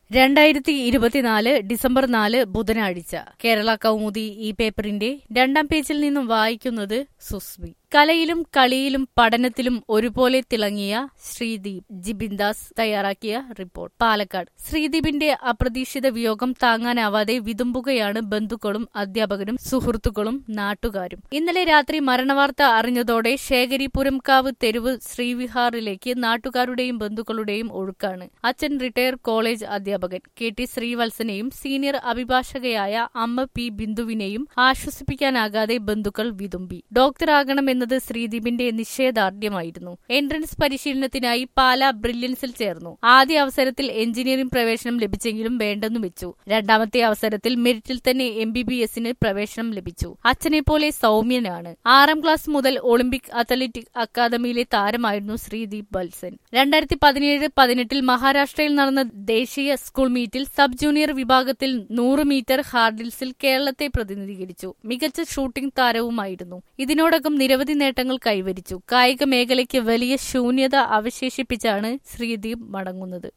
രണ്ടായിരത്തി ഇരുപത്തിനാല് ഡിസംബർ നാല് ബുധനാഴ്ച കേരള കൗമുദി ഈ പേപ്പറിന്റെ രണ്ടാം പേജിൽ നിന്നും വായിക്കുന്നത് സുസ്മി കലയിലും കളിയിലും പഠനത്തിലും ഒരുപോലെ തിളങ്ങിയ ശ്രീദീപ് ജിബിൻദാസ് തയ്യാറാക്കിയ റിപ്പോർട്ട് പാലക്കാട് ശ്രീദീപിന്റെ അപ്രതീക്ഷിത വിയോഗം താങ്ങാനാവാതെ വിതുമ്പുകയാണ് ബന്ധുക്കളും അധ്യാപകരും സുഹൃത്തുക്കളും നാട്ടുകാരും ഇന്നലെ രാത്രി മരണവാർത്ത അറിഞ്ഞതോടെ ശേഖരിപുരംകാവ് തെരുവ് ശ്രീവിഹാറിലേക്ക് നാട്ടുകാരുടെയും ബന്ധുക്കളുടെയും ഒഴുക്കാണ് അച്ഛൻ റിട്ടയർ കോളേജ് അധ്യാപകൻ കെ ടി ശ്രീവത്സനെയും സീനിയർ അഭിഭാഷകയായ അമ്മ പി ബിന്ദുവിനെയും ആശ്വസിപ്പിക്കാനാകാതെ ബന്ധുക്കൾ വിതുമ്പി ഡോക്ടറാകണമെന്നത് ശ്രീദീപിന്റെ നിശ്ചയദാർഢ്യമായിരുന്നു എൻട്രൻസ് പരിശീലനത്തിനായി പാല ബ്രില്യൻസിൽ ചേർന്നു ആദ്യ അവസരത്തിൽ എഞ്ചിനീയറിംഗ് പ്രവേശനം ലഭിച്ചെങ്കിലും വേണ്ടെന്നു വെച്ചു രണ്ടാമത്തെ അവസരത്തിൽ മെറിറ്റിൽ തന്നെ എം ബി ബി എസിന് പ്രവേശനം ലഭിച്ചു അച്ഛനെ പോലെ സൗമ്യനാണ് ആറാം ക്ലാസ് മുതൽ ഒളിമ്പിക് അത്ലറ്റിക് അക്കാദമിയിലെ താരമായിരുന്നു ശ്രീദീപ് ബൽസൻ രണ്ടായിരത്തി പതിനേഴ് പതിനെട്ടിൽ മഹാരാഷ്ട്രയിൽ നടന്ന ദേശീയ സ്കൂൾ മീറ്റിൽ സബ് ജൂനിയർ വിഭാഗത്തിൽ നൂറ് മീറ്റർ ഹാർഡിൽസിൽ കേരളത്തെ പ്രതിനിധീകരിച്ചു മികച്ച ഷൂട്ടിംഗ് താരവുമായിരുന്നു ഇതിനോടകം നിരവധി നേട്ടങ്ങൾ കൈവരിച്ചു കായിക മേഖലയ്ക്ക് വലിയ ശൂന്യത അവശേഷിപ്പിച്ചാണ് ശ്രീദീപ് മടങ്ങുന്നത്